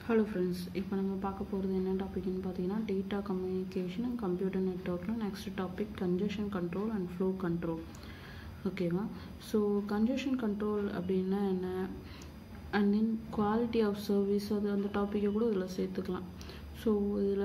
hello friends இப்போ நம்ம பார்க்க போகிறது என்ன டாபிக்னு பார்த்தீங்கன்னா டேட்டா கம்யூனிகேஷன் அண்ட் கம்ப்யூட்டர் நெட்ஒர்க்கில் next topic congestion control and flow control ஓகேவா ஸோ கன்ஜெஷன் கண்ட்ரோல் அப்படின்னா என்ன and then quality of service அது அந்த டாப்பிக்கை கூட இதில் சேர்த்துக்கலாம் ஸோ இதில்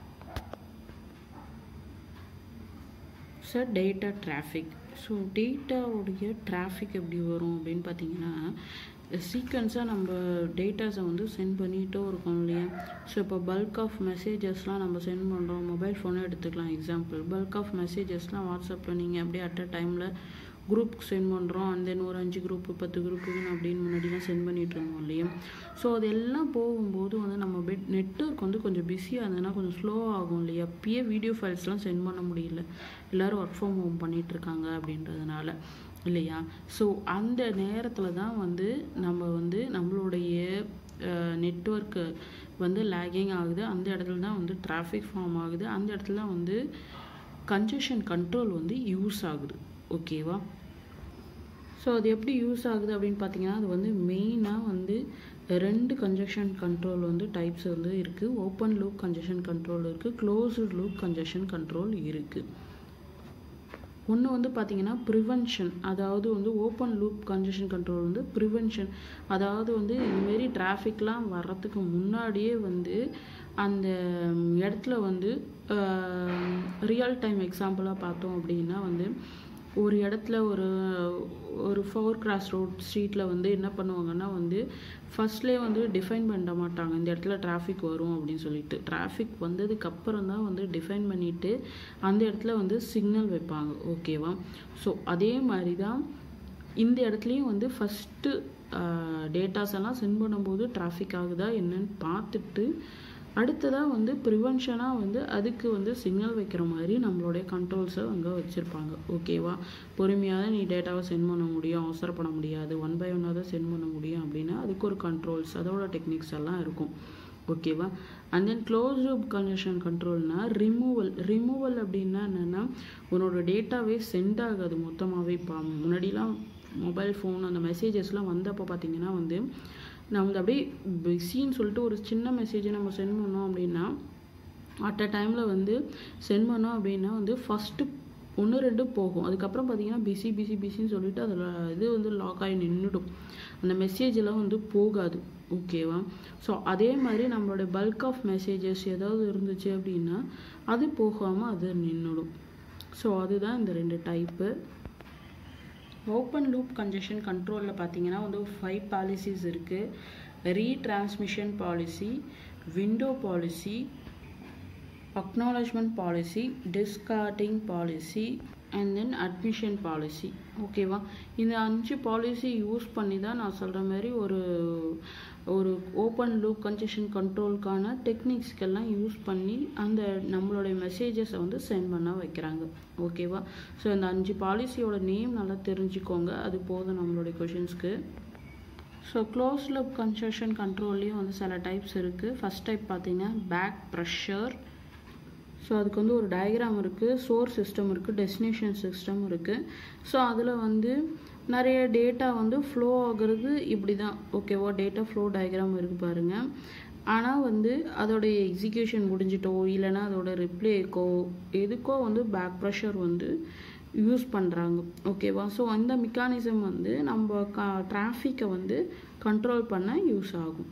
சார் டேட்டா டிராஃபிக் ஸோ டேட்டாவுடைய டிராஃபிக் எப்படி வரும் அப்படின்னு பார்த்தீங்கன்னா சீக்வன்ஸாக நம்ம டேட்டாஸை வந்து சென்ட் பண்ணிகிட்டே இருக்கோம் இல்லையா ஸோ இப்போ பல்க் ஆஃப் மெசேஜஸ்லாம் நம்ம சென்ட் பண்ணுறோம் மொபைல் ஃபோனே எடுத்துக்கலாம் எக்ஸாம்பிள் பல்க் ஆஃப் மெசேஜஸ்லாம் வாட்ஸ்அப்பில் நீங்கள் அப்படியே அட் அ டைமில் குரூப்புக்கு சென்ட் பண்ணுறோம் அண்ட் தென் ஒரு அஞ்சு குரூப்பு பத்து குரூப்புக்குன்னு அப்படின்னு முன்னாடிலாம் சென்ட் பண்ணிகிட்டு இருந்தோம் இல்லையா ஸோ அதெல்லாம் போகும்போது வந்து நம்ம பெட் நெட்ஒர்க் வந்து கொஞ்சம் பிஸியாக இருந்ததுன்னா கொஞ்சம் ஸ்லோ ஆகும் இல்லையா அப்பயே வீடியோ ஃபைல்ஸ்லாம் சென்ட் பண்ண முடியல எல்லோரும் ஒர்க் ஃப்ரம் ஹோம் பண்ணிகிட்ருக்காங்க அப்படின்றதுனால இல்லையா ஸோ அந்த நேரத்தில் தான் வந்து நம்ம வந்து நம்மளுடைய நெட்ஒர்க்கு வந்து லேகிங் ஆகுது அந்த இடத்துல தான் வந்து டிராஃபிக் ஃபார்ம் ஆகுது அந்த இடத்துல தான் வந்து கன்ஜெஷன் கண்ட்ரோல் வந்து யூஸ் ஆகுது ஓகேவா ஸோ அது எப்படி யூஸ் ஆகுது அப்படின்னு பார்த்தீங்கன்னா அது வந்து மெயினாக வந்து ரெண்டு கன்ஜெஷன் கண்ட்ரோல் வந்து டைப்ஸ் வந்து இருக்குது ஓப்பன் லூப் கன்ஜெஷன் கண்ட்ரோல் இருக்குது க்ளோஸ்டு லூப் கன்ஜெஷன் கண்ட்ரோல் இருக்குது ஒன்று வந்து பார்த்தீங்கன்னா ப்ரிவென்ஷன் அதாவது வந்து ஓப்பன் லூப் கன்ஜெஷன் கண்ட்ரோல் வந்து ப்ரிவென்ஷன் அதாவது வந்து இதுமாரி டிராஃபிக்லாம் வர்றதுக்கு முன்னாடியே வந்து அந்த இடத்துல வந்து ரியல் டைம் எக்ஸாம்பிளாக பார்த்தோம் அப்படின்னா வந்து ஒரு இடத்துல ஒரு ஒரு ஃபோர் கிராஸ் ரோட் ஸ்ட்ரீட்டில் வந்து என்ன பண்ணுவாங்கன்னா வந்து ஃபஸ்ட்லேயே வந்து டிஃபைன் பண்ண மாட்டாங்க இந்த இடத்துல டிராஃபிக் வரும் அப்படின்னு சொல்லிட்டு டிராஃபிக் வந்ததுக்கு அப்புறம் தான் வந்து டிஃபைன் பண்ணிவிட்டு அந்த இடத்துல வந்து சிக்னல் வைப்பாங்க ஓகேவா ஸோ அதே மாதிரி தான் இந்த இடத்துலையும் வந்து ஃபஸ்ட்டு டேட்டாஸ் எல்லாம் சென்ட் பண்ணும்போது டிராஃபிக் ஆகுதா என்னன்னு பார்த்துட்டு அடுத்ததாக வந்து ப்ரிவென்ஷனாக வந்து அதுக்கு வந்து சிக்னல் வைக்கிற மாதிரி நம்மளுடைய கண்ட்ரோல்ஸை அங்கே வச்சுருப்பாங்க ஓகேவா பொறுமையாக தான் நீ டேட்டாவை சென்ட் பண்ண முடியும் அவசரப்பட முடியாது ஒன் பை ஒன்னாக தான் சென்ட் பண்ண முடியும் அப்படின்னா அதுக்கு ஒரு கண்ட்ரோல்ஸ் அதோட டெக்னிக்ஸ் எல்லாம் இருக்கும் ஓகேவா and then close loop congestion கண்ட்ரோல்னால் ரிமூவல் ரிமூவல் அப்படின்னா என்னென்னா உன்னோட டேட்டாவே சென்ட் ஆகாது மொத்தமாகவே இப்போ முன்னாடிலாம் மொபைல் ஃபோன் அந்த மெசேஜஸ்லாம் வந்தப்போ பார்த்தீங்கன்னா வந்து நம்ம வந்து அப்படியே பிஸின்னு சொல்லிட்டு ஒரு சின்ன மெசேஜை நம்ம சென்ட் பண்ணோம் அப்படின்னா அட் அ டைமில் வந்து சென்ட் பண்ணோம் அப்படின்னா வந்து ஃபஸ்ட்டு ஒன்று ரெண்டு போகும் அதுக்கப்புறம் பார்த்தீங்கன்னா பிஸி பிஸி பிஸின்னு சொல்லிட்டு அதில் இது வந்து லாக் ஆகி நின்றுடும் அந்த மெசேஜெல்லாம் வந்து போகாது ஓகேவா ஸோ அதே மாதிரி நம்மளோட பல்க் ஆஃப் மெசேஜஸ் ஏதாவது இருந்துச்சு அப்படின்னா அது போகாமல் அது நின்றுடும் ஸோ அதுதான் இந்த ரெண்டு டைப்பு ஓப்பன் லூப் கன்ஜெஷன் கண்ட்ரோலில் பார்த்தீங்கன்னா வந்து ஃபைவ் பாலிசிஸ் இருக்குது retransmission policy window policy acknowledgement policy discarding policy and then admission policy ஓகேவா இந்த அஞ்சு பாலிசி யூஸ் பண்ணி தான் நான் சொல்கிற மாதிரி ஒரு ஒரு ஓப்பன் லூப் கன்ஜெஷன் கண்ட்ரோலுக்கான டெக்னிக்ஸ்க்கெல்லாம் யூஸ் பண்ணி அந்த நம்மளுடைய மெசேஜஸை வந்து சென்ட் பண்ண வைக்கிறாங்க ஓகேவா ஸோ இந்த அஞ்சு பாலிசியோட நேம் நல்லா தெரிஞ்சுக்கோங்க அது போதும் நம்மளுடைய கொஷின்ஸ்க்கு ஸோ க்ளோஸ் லூப் கன்ஜெஷன் கண்ட்ரோல்லையும் வந்து சில டைப்ஸ் இருக்குது ஃபஸ்ட் டைப் பார்த்தீங்கன்னா பேக் ப்ரெஷர் ஸோ அதுக்கு வந்து ஒரு டயக்ராம் இருக்குது சோர்ஸ் சிஸ்டம் இருக்குது டெஸ்டினேஷன் சிஸ்டம் இருக்குது ஸோ அதில் வந்து நிறைய டேட்டா வந்து ஃப்ளோ ஆகுறது இப்படி தான் ஓகேவா டேட்டா ஃப்ளோ டயக்ராம் இருக்குது பாருங்கள் ஆனால் வந்து அதோடைய எக்ஸிக்யூஷன் முடிஞ்சிட்டோ இல்லைனா அதோட ரிப்ளேக்கோ எதுக்கோ வந்து பேக் ப்ரெஷர் வந்து யூஸ் பண்ணுறாங்க ஓகேவா ஸோ அந்த மெக்கானிசம் வந்து நம்ம க டிராஃபிக்கை வந்து கண்ட்ரோல் பண்ண யூஸ் ஆகும்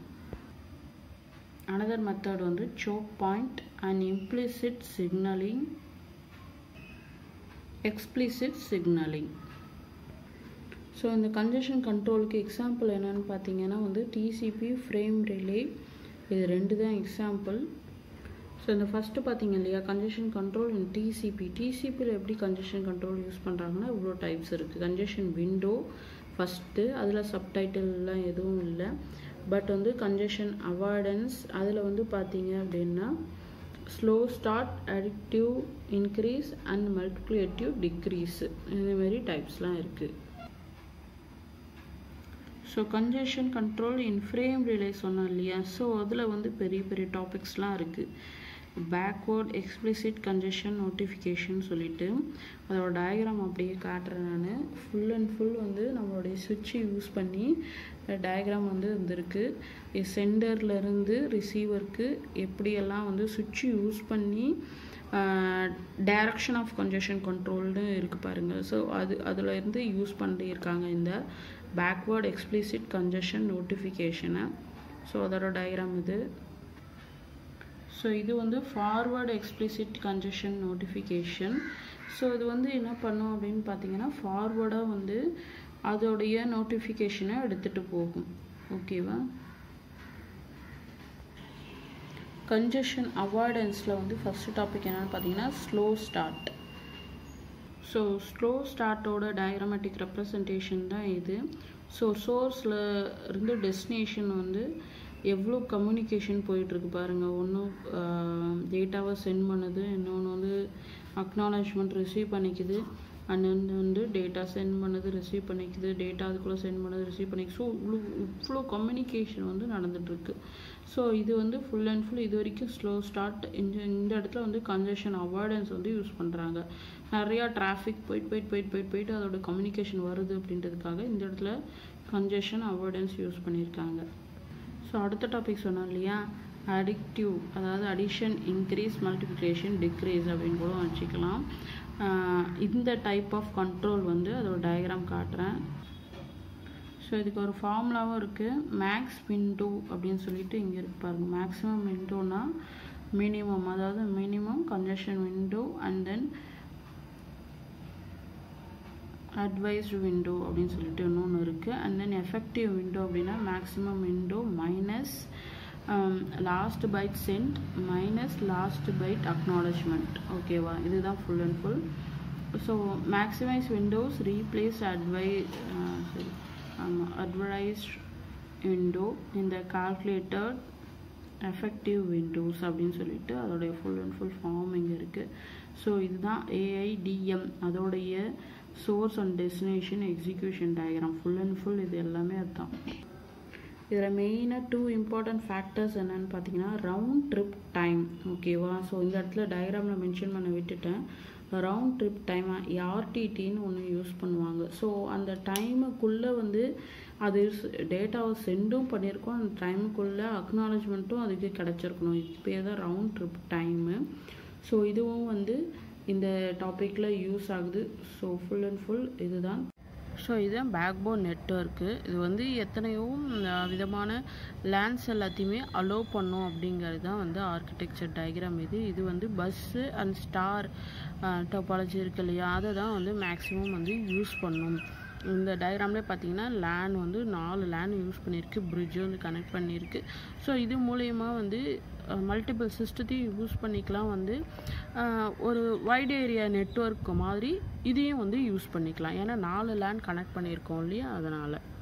another method வந்து choke point and implicit signaling explicit signaling so இந்த கன்ஜெஷன் கண்ட்ரோலுக்கு எக்ஸாம்பிள் என்னென்னு பார்த்தீங்கன்னா வந்து டிசிபி ஃப்ரேம் ரிலே இது ரெண்டு தான் எக்ஸாம்பிள் ஸோ இந்த ஃபஸ்ட்டு பார்த்தீங்க இல்லையா கன்ஜெஷன் கண்ட்ரோல் இன் டிசிபி டிசிபியில் எப்படி கன்ஜெஷன் கண்ட்ரோல் யூஸ் பண்ணுறாங்கன்னா இவ்வளோ டைப்ஸ் இருக்குது கன்ஜெஷன் விண்டோ ஃபஸ்ட்டு அதில் சப்டைட்டில்லாம் எதுவும் இல்லை பட் வந்து கன்ஜெஷன் அவாய்டன்ஸ் அதில் வந்து பார்த்தீங்க அப்படின்னா ஸ்லோ ஸ்டார்ட் அடிக்டிவ் இன்க்ரீஸ் அண்ட் மல்டிப்ளிகேட்டிவ் டிக்ரீஸ் இதுமாரி டைப்ஸ்லாம் இருக்குது so congestion control in frame relay சொன்னோம் இல்லையா ஸோ அதில் வந்து பெரிய பெரிய டாபிக்ஸ்லாம் இருக்குது பேக்வேர்ட் எக்ஸ்பிளிசிட் கன்ஜெஷன் நோட்டிஃபிகேஷன் சொல்லிட்டு அதோட டயக்ராம் அப்படியே காட்டுறேன் நான் ஃபுல் அண்ட் ஃபுல் வந்து நம்மளுடைய சுவிட்சை யூஸ் பண்ணி டயக்ராம் வந்து இருந்திருக்கு சென்டர்லேருந்து ரிசீவருக்கு எப்படியெல்லாம் வந்து சுவிட்ச் யூஸ் பண்ணி டைரக்ஷன் ஆஃப் கன்ஜெஷன் கண்ட்ரோல்னு இருக்குது பாருங்கள் ஸோ அது அதில் இருந்து யூஸ் பண்ணியிருக்காங்க இந்த பேக்வேர்ட் எக்ஸ்பிளிசிட் கன்ஜெஷன் நோட்டிஃபிகேஷனை ஸோ அதோட டயக்ராம் இது ஸோ இது வந்து forward explicit congestion notification so இது வந்து என்ன பண்ணும் அப்படின்னு பார்த்தீங்கன்னா ஃபார்வர்டாக வந்து அதோடைய நோட்டிஃபிகேஷனை எடுத்துகிட்டு போகும் ஓகேவா கன்ஜெஷன் அவாய்டன்ஸில் வந்து ஃபஸ்ட்டு டாபிக் என்னென்னு பார்த்தீங்கன்னா ஸ்லோ ஸ்டார்ட் ஸோ ஸ்லோ ஸ்டார்ட்டோட டயக்ராமேட்டிக் ரெப்ரசன்டேஷன் தான் இது ஸோ சோர்ஸில் இருந்து டெஸ்டினேஷன் வந்து எவ்வளோ கம்யூனிகேஷன் போயிட்டுருக்கு பாருங்கள் ஒன்றும் டேட்டாவை சென்ட் பண்ணுது இன்னொன்று வந்து அக்னாலஜ்மெண்ட் ரிசீவ் பண்ணிக்குது அண்ட் வந்து வந்து டேட்டா சென்ட் பண்ணுது ரிசீவ் பண்ணிக்குது டேட்டா அதுக்குள்ளே சென்ட் பண்ணுது ரிசீவ் பண்ணிக்கு ஸோ இவ்வளோ இவ்வளோ கம்யூனிகேஷன் வந்து நடந்துகிட்ருக்கு ஸோ இது வந்து ஃபுல் அண்ட் ஃபுல் இது வரைக்கும் ஸ்லோ ஸ்டார்ட் இந்த இந்த இடத்துல வந்து கன்ஜெஷன் அவாய்டன்ஸ் வந்து யூஸ் பண்ணுறாங்க நிறையா டிராஃபிக் போயிட்டு போயிட்டு போயிட்டு போயிட்டு போயிட்டு அதோட கம்யூனிகேஷன் வருது அப்படின்றதுக்காக இந்த இடத்துல கன்ஜெஷன் அவாய்டன்ஸ் யூஸ் பண்ணியிருக்காங்க ஸோ அடுத்த டாபிக் சொன்னோம் இல்லையா அடிக்டிவ் அதாவது அடிஷன் இன்க்ரீஸ் மல்டிப்ளிகேஷன் டிக்ரீஸ் அப்படின்னு கூட வச்சுக்கலாம் இந்த டைப் ஆஃப் கண்ட்ரோல் வந்து அதோட டயக்ராம் காட்டுறேன் ஸோ இதுக்கு ஒரு ஃபார்முலாவும் இருக்குது மேக்ஸ் விண்டோ அப்படின்னு சொல்லிட்டு இங்கே இருக்கு பாருங்கள் மேக்ஸிமம் விண்டோனா மினிமம் அதாவது minimum congestion window and then advised window அப்படின்னு சொல்லிட்டு இன்னொன்று இருக்குது அண்ட் தென் எஃபெக்டிவ் விண்டோ அப்படின்னா maximum window minus last byte sent minus last byte acknowledgement ஓகேவா இதுதான் full and full so maximize windows replace அட்வை சரி ஆமாம் அட்வர்டைஸ்ட் விண்டோ இந்த கால்குலேட்டர் எஃபெக்டிவ் விண்டோஸ் அப்படின்னு சொல்லிட்டு அதோடைய ஃபுல் அண்ட் ஃபுல் ஃபார்ம் இங்கே இருக்குது ஸோ இதுதான் ஏஐடிஎம் அதோடைய source and destination execution diagram full and full இது எல்லாமே அதுதான் இதில் மெயினாக டூ இம்பார்ட்டன்ட் ஃபேக்டர்ஸ் என்னென்னு பார்த்தீங்கன்னா ரவுண்ட் ட்ரிப் டைம் ஓகேவா ஸோ இந்த இடத்துல டயக்ராமில் மென்ஷன் பண்ண விட்டுட்டேன் ரவுண்ட் ட்ரிப் டைம் ஆர்டிடின்னு ஒன்று யூஸ் பண்ணுவாங்க ஸோ அந்த டைமுக்குள்ளே வந்து அது டேட்டாவை சென்டும் பண்ணியிருக்கோம் அந்த டைமுக்குள்ளே அக்னாலஜ்மெண்ட்டும் அதுக்கு கிடச்சிருக்கணும் இது பேர் தான் ரவுண்ட் ட்ரிப் டைமு ஸோ இதுவும் வந்து இந்த டாப்பிக்கில் யூஸ் ஆகுது ஸோ ஃபுல் அண்ட் ஃபுல் இதுதான் ஸோ இதுதான் பேக்போன் நெட்ஒர்க்கு இது வந்து எத்தனையோ விதமான லேண்ட்ஸ் எல்லாத்தையுமே அலோவ் பண்ணும் அப்படிங்கிறது தான் வந்து ஆர்கிடெக்சர் டயக்ராம் இது இது வந்து பஸ்ஸு அண்ட் ஸ்டார் டோபாலஜி இருக்கு இல்லையா அதை தான் வந்து மேக்ஸிமம் வந்து யூஸ் பண்ணும் இந்த டயக்ராம்லேயே பார்த்தீங்கன்னா லேன் வந்து நாலு லேன் யூஸ் பண்ணியிருக்கு பிரிட்ஜ் வந்து கனெக்ட் பண்ணியிருக்கு ஸோ இது மூலயமா வந்து மல்டிபிள் சிஸ்டத்தையும் யூஸ் பண்ணிக்கலாம் வந்து ஒரு வைட் ஏரியா நெட்ஒர்க் மாதிரி இதையும் வந்து யூஸ் பண்ணிக்கலாம் ஏன்னா நாலு லேண்ட் கனெக்ட் பண்ணியிருக்கோம் இல்லையா அதனால்